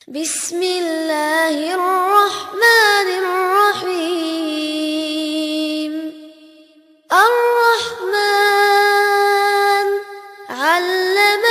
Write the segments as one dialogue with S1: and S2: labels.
S1: بسم الله الرحمن الرحيم الرحمن علم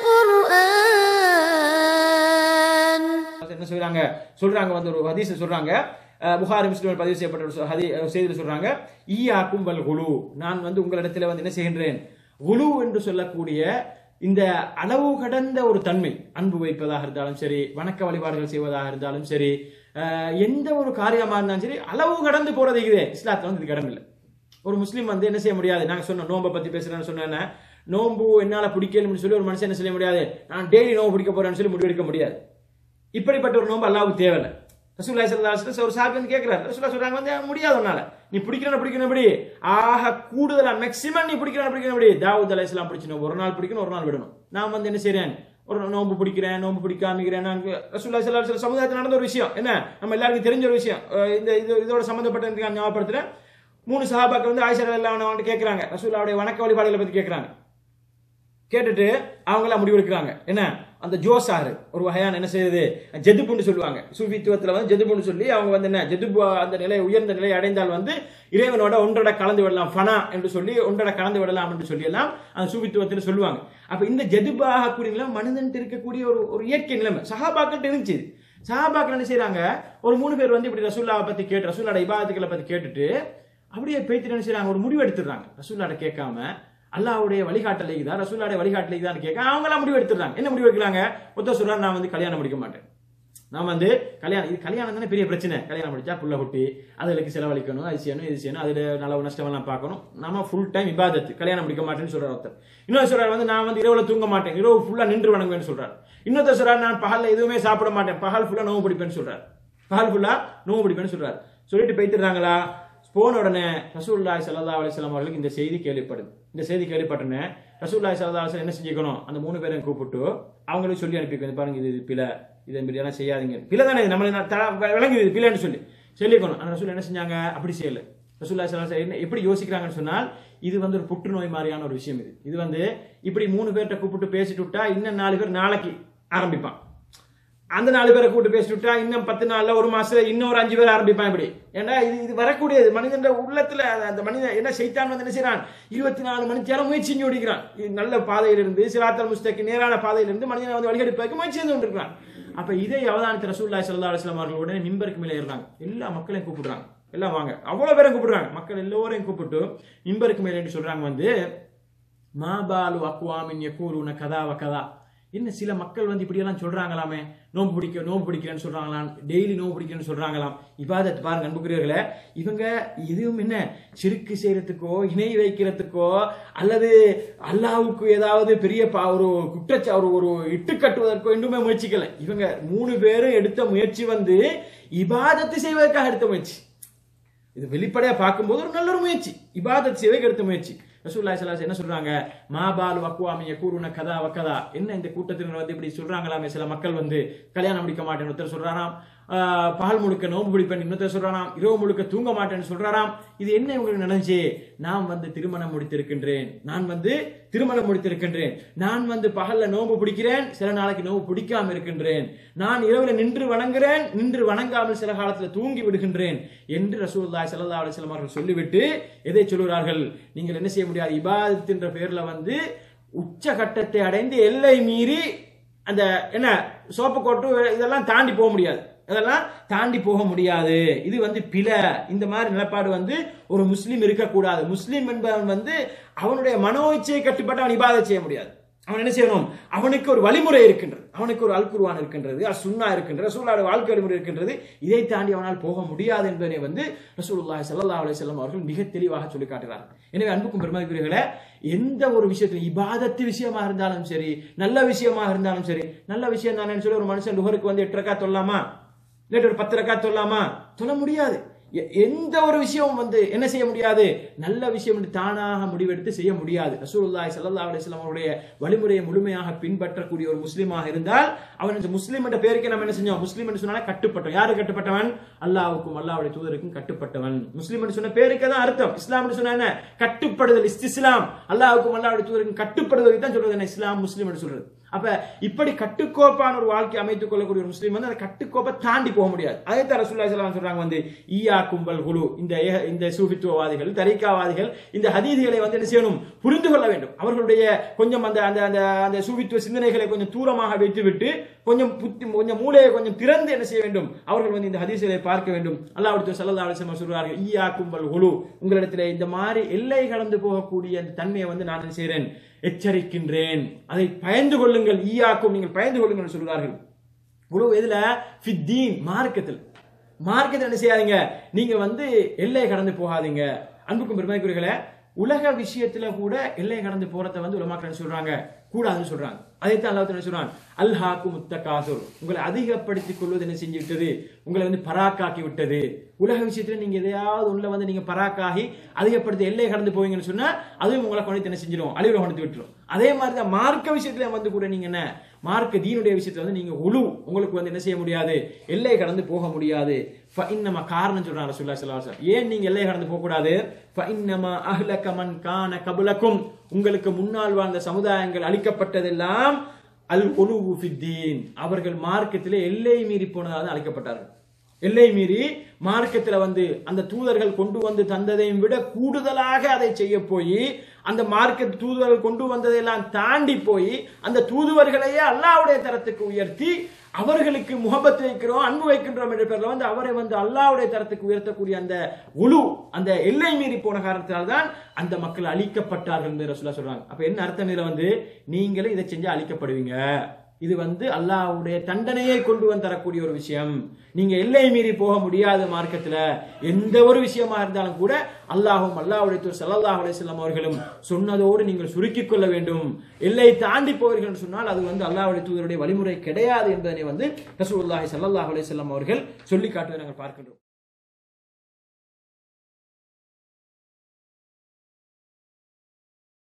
S1: القرآن
S2: என்ன சொல்றாங்க சொல்றாங்க வந்து ஒரு ஹதீஸ் சொல்றாங்க அஹ், புகாரி முஸ்லிம் பதிவு செய்யப்பட்ட ஒரு சொ- ஹதி அஹ், செய்தியில் சொல்றாங்க ஈயாக்கும் வல் குலு நான் வந்து உங்களிடத்துல வந்து என்ன செய்கின்றேன் குலு என்று சொல்லக்கூடிய இந்த அளவு கடந்த ஒரு தன்மை அன்பு வைப்பதாக இருந்தாலும் சரி வணக்க வழிபாடுகள் செய்வதாக இருந்தாலும் சரி அஹ், எந்த ஒரு காரியமா இருந்தாலும் சரி அளவு கடந்து போறது இது இஸ்லாத்துல வந்து இது கடமை இல்லை ஒரு முஸ்லீம் வந்து என்ன செய்ய முடியாது நாங்க சொன்னோம் நோம்பை பத்தி பேசுறேன்னு சொன்னேன்னா நோம்பு என்னால பிடிக்கணும்னு சொல்லி ஒரு மனுஷன் என்ன செய்ய முடியாது நான் டெய்லி நோம்பு பிடிக்க போறேன்னு சொல்லி முடிவெடுக்க முடியாது இப்படிப்பட்ட ஒரு நோம்பு அல்லாவுக்கு தேவையில்லை ரசூல்லா ஸல்லல்லாஹு அலைஹி வஸல்லம் ஒரு சாபி வந்து கேட்கிறார் ரசூல்லா சொல்றாங்க வந்து முடியாது உன்னால நீ பிடிக்கணும் பிடிக்கணும் எப்படி ஆக கூடுதலா மேக்ஸிமம் நீ பிடிக்கணும் பிடிக்கணும் எப்படி தாவூத் அலைஹிஸ்ஸலாம் பிடிச்சணும் ஒரு நாள் பிடிக்கணும் ஒரு நாள் விடணும் நான் வந்து என்ன செய்றேன் ஒரு நோம்பு பிடிக்கிறேன் நோம்பு பிடிக்காமிக்கிறேன் நான் ரசூல்லா ஸல்லல்லாஹு அலைஹி வஸல்லம் சமுதாயத்தில் நடந்த ஒரு விஷயம் என்ன நம்ம எல்லாருக்கும் தெரிஞ்ச ஒரு விஷயம் அஹ் இந்த இது இதோட சம்பந்தப்பட்ட நான் ஞாபகப்படுத்துறேன் மூணு சஹாபாக்கள் வந்து ஆயிஷா எல்லாம் வந்து கேட்கறாங்க ரசூல்லாவுடைய வணக்க வழிபாடுகளை பத்தி கேட்கறாங்க கேட்டுட்டு அவங்களாம் முடிவெடுக்கிறாங்க என்ன அந்த ஜோசாரு ஒரு வகையான என்ன செய்யுது ஜெதுப்புன்னு சொல்லுவாங்க சூஃபித்துவத்துல வந்து ஜெதுப்புன்னு சொல்லி அவங்க வந்து என்ன ஜெதுப்பு அந்த நிலை உயர்ந்த நிலை அடைந்தால் வந்து இறைவனோட ஒன்றட கலந்து விடலாம் ஃபனா என்று சொல்லி ஒன்றட கலந்து விடலாம் என்று சொல்லி எல்லாம் அந்த சூஃபித்துவத்தில் சொல்லுவாங்க அப்ப இந்த ஜெதுப்பு ஆகக்கூடிய நிலை மனிதன் இருக்கக்கூடிய ஒரு ஒரு இயற்கை நிலைமை சஹாபாக்கிட்ட இருந்துச்சு சஹாபாக்கள் என்ன செய்றாங்க ஒரு மூணு பேர் வந்து இப்படி ரசூல்லாவை பத்தி கேட்டு ரசூல்லாட இபாதத்துக்களை பத்தி கேட்டுட்டு அப்படியே பேத்து என்ன செய்றாங்க ஒரு முடிவு எடுத்துடுறாங்க ரசூல்லாட கேட்காம அல்லாவுடைய வழிகாட்டலை தான் ரசூல்லாவுடைய வழிகாட்டலை தான் கேட்க அவங்களாம் முடிவு எடுத்துறாங்க என்ன முடிவு எடுக்கிறாங்க ஒத்த சொல்றாரு நான் வந்து கல்யாணம் முடிக்க மாட்டேன் நான் வந்து கல்யாணம் இது கல்யாணம் தானே பெரிய பிரச்சனை கல்யாணம் முடிச்சா புள்ள குட்டி அதுகளுக்கு செலவழிக்கணும் அது செய்யணும் இது செய்யணும் அதுல நல்ல நஷ்டமெல்லாம் பார்க்கணும் நம்ம ஃபுல் டைம் இபாதத்து கல்யாணம் முடிக்க மாட்டேன்னு சொல்றாரு ஒருத்தர் இன்னொரு சொல்றாரு வந்து நான் வந்து இரவுல தூங்க மாட்டேன் இரவு ஃபுல்லா நின்று வணங்குவேன்னு சொல்றாரு இன்னொருத்தர் சொல்றாரு நான் பகல்ல எதுவுமே சாப்பிட மாட்டேன் பகல் ஃபுல்லா நோவு பிடிப்பேன்னு சொல்றாரு பகல் ஃபுல்லா நோவு பிடிப்பேன்னு சொல்றாரு சொல்லிட்டு போய்த்துறாங்களா போன உடனே ரசூல்லாய் சல்லா அலிஸ்லாம் அவர்களுக்கு இந்த செய்தி கேள்விப்படுது இந்த செய்தி கேள்விப்பட்டனே ரசூல்லாய் சல்லா அலிஸ்லாம் என்ன செஞ்சுக்கணும் அந்த மூணு பேரையும் கூப்பிட்டு அவங்களுக்கு சொல்லி அனுப்பிக்கணும் பாருங்க இது இது பிழை இதை இப்படி எல்லாம் செய்யாதீங்க பிழை தானே இது நம்மளை நான் த- விளங்குது இது பிழைன்னு சொல்லி சொல்லிக்கணும் ஆனால் ரசூல் என்ன செஞ்சாங்க அப்படி செய்யல ரசூல்லா சல்லா என்ன எப்படி யோசிக்கிறாங்கன்னு சொன்னால் இது வந்து ஒரு புற்றுநோய் மாதிரியான ஒரு விஷயம் இது இது வந்து இப்படி மூணு பேர்கிட்ட கூப்பிட்டு பேசிட்டு விட்டா இன்னும் நாலு பேர் நாளைக்கு ஆரம்பிப்பான் அந்த நாலு பேரை கூட்டு பேசிட்டு விட்டா இன்னும் பத்து நாள்ல ஒரு மாசம் இன்னொரு அஞ்சு பேர் ஆரம்பிப்பான் இப்படி ஏன்னா இது இது வரக்கூடியது மனிதன் உள்ளத்துல அந்த- அந்த மனிதன் என்ன செய்தான் வந்து என்ன செய்யறான் இருபத்தி நாலு மணி நேரம் முயற்சி செஞ்சு ஓடிக்கிறான் இது நல்ல பாதையிலிருந்து சிராத்தல் முஸ்தக்கு நேரான பாதையிலிருந்து மனிதனை வந்து வழிகெடுப்பதற்கு முயற்சி செய்து கொண்டிருக்கிறான் அப்ப இதை அவதானித்த ரசூல்லாய் சல்லா அலுவலாம் அவர்கள் உடனே மிம்பருக்கு மேலே ஏறுறாங்க எல்லா மக்களையும் கூப்பிடுறாங்க எல்லாம் வாங்க அவ்வளவு பேரும் கூப்பிடுறாங்க மக்கள் எல்லோரையும் கூப்பிட்டு மிம்பருக்கு மேலே என்று சொல்றாங்க வந்து மாபாலு அக்வாமின் யக்கூருன கதா வ கதா என்ன சில மக்கள் வந்து இப்படியெல்லாம் சொல்றாங்களாமே நோம்பு பிடிக்க நோம்பு பிடிக்கிறேன்னு சொல்றாங்களாம் டெய்லி நோம்பு பிடிக்கிறேன்னு சொல்றாங்களாம் இபாதத் பாருங்க அன்புக்குரியவர்களே இவங்க இதுவும் என்ன சிறுக்கு செய்யறதுக்கோ இணை வைக்கிறதுக்கோ அல்லது அல்லாவுக்கு ஏதாவது பெரிய பா- ஒரு குற்றச்சா ஒரு ஒரு இட்டு கட்டுவதற்கோ இன்னுமே முயற்சிக்கல இவங்க மூணு பேரும் எடுத்த முயற்சி வந்து இபாதத்து செய்வதற்காக எடுத்த முயற்சி இது வெளிப்படையா பார்க்கும்போது ஒரு நல்ல ஒரு முயற்சி இபாதத் சேவைக்கு எடுத்த முயற்சி ரசூல்லாய் ஸல்லல்லாஹு என்ன சொல்றாங்க மாபால் வக்குவாமி யகூருன கதா வக்கதா என்ன இந்த கூட்டத்தினர் வந்து இப்படி சொல்றாங்களாமே சில மக்கள் வந்து கல்யாணம் முடிக்க மாட்டேன்னு ஒருத்தர் சொல்றாராம் ஆஹ், பகல் முழுக்க நோன்பு பிடிப்பேன் இன்னொருத்தர் சொல்றாராம் இரவு முழுக்க தூங்க மாட்டேன்னு சொல்றாராம் இது என்ன உங்களுக்கு நடந்துச்சு நான் வந்து திருமணம் முடித்திருக்கின்றேன் நான் வந்து திருமணம் முடித்திருக்கின்றேன் நான் வந்து பகல்ல நோன்பு பிடிக்கிறேன் சில நாளைக்கு நோன்பு பிடிக்காம இருக்கின்றேன் நான் இரவுல நின்று வணங்குறேன் நின்று வணங்காமல் சில காலத்துல தூங்கி விடுகின்றேன் என்று ரசூலுல்லாஹி ஸல்லல்லாஹு அலைஹி வஸல்லம் அவர்கள் சொல்லிவிட்டு எதை சொல்கிறார்கள் நீங்கள் என்ன செய்ய முடியாது இபாதத் என்ற பெயர்ல வந்து உச்சகட்டத்தை அடைந்து எல்லை மீறி அந்த என்ன சோப்பு கோட்டு இதெல்லாம் தாண்டி போக முடியாது அதெல்லாம் தாண்டி போக முடியாது இது வந்து பிழை இந்த மாதிரி நிலப்பாடு வந்து ஒரு முஸ்லீம் இருக்கக்கூடாது முஸ்லீம் என்பவன் வந்து அவனுடைய மனோ இச்சையை கட்டுப்பட்டு அவன் இபாதை செய்ய முடியாது அவன் என்ன செய்யணும் அவனுக்கு ஒரு வழிமுறை இருக்கின்றது அவனுக்கு ஒரு அல்குர்வான் இருக்கின்றது சுன்னா இருக்கின்றது ரசூல்லாவோட வாழ்க்கை வழிமுறை இருக்கின்றது இதை தாண்டி அவனால் போக முடியாது என்பதனை வந்து ரசூலுல்லாஹி ஸல்லல்லாஹு அலைஹி வஸல்லம் அவர்கள் மிக தெளிவாக சொல்லி காட்டுகிறார்கள் எனவே அன்புக்கும் பெருமதிக்குரியவர்களே எந்த ஒரு விஷயத்தில் இபாதத்து விஷயமா இருந்தாலும் சரி நல்ல விஷயமா இருந்தாலும் சரி நல்ல விஷயம் தானேன்னு சொல்லி ஒரு மனுஷன் லுகருக்கு வந்து எட்டு ரக்கா தொல்லாமா இல்லாட்டி ஒரு பத்து ரக்கா தொல்லாமா சொல்ல முடியாது எ- எந்த ஒரு விஷயமும் வந்து என்ன செய்ய முடியாது நல்ல விஷயம் என்று தானாக முடிவெடுத்து செய்ய முடியாது ரசூலுல்லாஹி ஸல்லல்லாஹு அலைஹி வஸல்லம் அவருடைய வழிமுறையை முழுமையாக பின்பற்றக்கூடிய ஒரு முஸ்லீமாக இருந்தால் அவன் இந்த முஸ்லீம் என்ற பெயருக்கு நம்ம என்ன செஞ்சோம் முஸ்லீம் என்று சொன்னா கட்டுப்பட்டவன் யாரு கட்டுப்பட்டவன் அல்லாஹ்வுக்கும் அல்லாஹ்வுடைய தூதருக்கும் கட்டுப்பட்டவன் முஸ்லீம் என்று சொன்ன பேருக்கு தான் அர்த்தம் இஸ்லாம் என்று சொன்னா என்ன கட்டுப்படுதல் இஸ்திஸ்லாம் அல்லாஹ்வுக்கும் அல்லாஹ்வுடைய தூதருக்கும் கட்டுப்படுதலுக்கு தான் சொல்றது என்ன இஸ்லாம் முஸ்லீம் என்று சொல்றது அப்ப இப்படி கட்டுக்கோப்பான ஒரு வாழ்க்கை அமைத்துக் கொள்ளக்கூடிய ஒரு முஸ்லீம் வந்து அந்த கட்டுக்கோப்பை தாண்டி போக முடியாது அதே தர சொல்லலாம் சொல்றாங்க வந்து ஈயா கும்பல் குழு இந்த ஏக- இந்த சூஃபித்துவவாதிகள் தரிகாவாதிகள் இந்த ஹதீதிகளை வந்து என்ன செய்யணும் புரிந்து கொள்ள வேண்டும் அவர்களுடைய கொஞ்சம் அந்த அந்த அந்த அந்த சூஃபித்துவ சிந்தனைகளை கொஞ்சம் தூரமாக வைத்துவிட்டு கொஞ்சம் புத்தி கொஞ்சம் மூளையை கொஞ்சம் திறந்து என்ன செய்ய வேண்டும் அவர்கள் வந்து இந்த ஹதீசுகளை பார்க்க வேண்டும் அல்லாஹ் சல்லா அலிஸ்லாம் சொல்றார்கள் ஈயா கும்பல் குழு உங்களிடத்தில் இந்த மாதிரி எல்லை கடந்து போகக்கூடிய அந்த தன்மையை வந்து நான் என்ன செய்கிறேன் எச்சரிக்கின்றேன் அதை பயந்து கொள்ளுங்கள் ஈயாக்கும் நீங்கள் பயந்து கொள்ளுங்கள் என்று சொல்கிறார்கள் குழு எதுல ஃபித்தீன் மார்க்கத்தில் மார்க்கத்தில் என்ன செய்யாதீங்க நீங்க வந்து எல்லை கடந்து போகாதீங்க அன்புக்கும் பெருமைக்குரியர்களே உலக விஷயத்துல கூட எல்லை கடந்து போறத வந்து உலமாக்கள் என்ன சொல்றாங்க கூடாதுன்னு சொல்றாங்க அதைத்தான் அல்லாஹ் என்ன சொல்றான் அல்ஹாக்கு முத்தகாசுர் உங்களை அதிகப்படுத்திக் கொள்வது என்ன செஞ்சு விட்டது உங்களை வந்து பராக்காக்கி விட்டது உலக விஷயத்துல நீங்க எதையாவது உள்ள வந்து நீங்க பராக்காகி அதிகப்படுத்தி எல்லை கடந்து போவீங்கன்னு சொன்னா அதுவும் உங்களை கொண்டு என்ன செஞ்சிடும் அழிவுல கொண்டு விட்டுரும் அதே மாதிரி தான் மார்க்க விஷயத்துல வந்து கூட நீங்க என்ன மார்க்க தீனுடைய விஷயத்துல வந்து நீங்க உழு உங்களுக்கு வந்து என்ன செய்ய முடியாது எல்லை கடந்து போக முடியாது இன்னமா காரணம் சொல்றாங்க ரசூலுல்லாஹி ஸல்லல்லாஹு அலைஹி வஸல்லம் ஏன் நீங்க எல்லை கடந்து போக கூடாது இன்னமா அஹ்லக மன் கான கபலக்கும் உங்களுக்கு முன்னால் வாழ்ந்த சமுதாயங்கள் அழிக்கப்பட்டதெல்லாம் அல் ஒலுவு ஃபித்தீன் அவர்கள் மார்க்கத்திலே எல்லை மீறி போனதாக அழைக்கப்பட்டார்கள் எல்லை மீறி மார்க்கத்துல வந்து அந்த தூதர்கள் கொண்டு வந்து தந்ததையும் விட கூடுதலாக அதை செய்ய போய் அந்த மார்க்க தூதுவர்கள் கொண்டு வந்ததையெல்லாம் தாண்டி போய் அந்த தூதுவர்களையே அல்லாவுடைய தரத்துக்கு உயர்த்தி அவர்களுக்கு முகபத் வைக்கிறோம் அன்பு வைக்கின்றோம் என்ற பேர்ல வந்து அவரை வந்து அல்லாவுடைய தரத்துக்கு உயர்த்தக்கூடிய அந்த உழு அந்த எல்லை மீறி போன காரணத்தினால்தான் தான் அந்த மக்கள் அழிக்கப்பட்டார்கள் என்று ரசூலா சொல்றாங்க அப்ப என்ன அர்த்தம் இதுல வந்து நீங்களே இதை செஞ்சு அழிக்கப்படுவீங்க இது வந்து அல்லாஹ்வுடைய தண்டனையை கொண்டு வந்து தரக்கூடிய ஒரு விஷயம் நீங்க எல்லை மீறி போக முடியாத மார்க்கத்துல எந்த ஒரு விஷயமா இருந்தாலும் கூட அல்லாஹும் அல்லாஹ்வுடைய தூர் ஸல்லல்லாஹு அலைஹி வஸல்லம் அவர்களும் சொன்னதோடு நீங்கள் சுருக்கிக் கொள்ள வேண்டும் எல்லை தாண்டி போவீர்கள் என்று சொன்னால் அது வந்து அல்லாஹ்வுடைய தூதருடைய வழிமுறை கிடையாது என்பதனை வந்து ரசூலுல்லாஹி ஸல்லல்லாஹு அலைஹி வஸல்லம் அவர்கள் சொல்லி காட்டுவதை நாங்கள் பார்க்கின்றோம்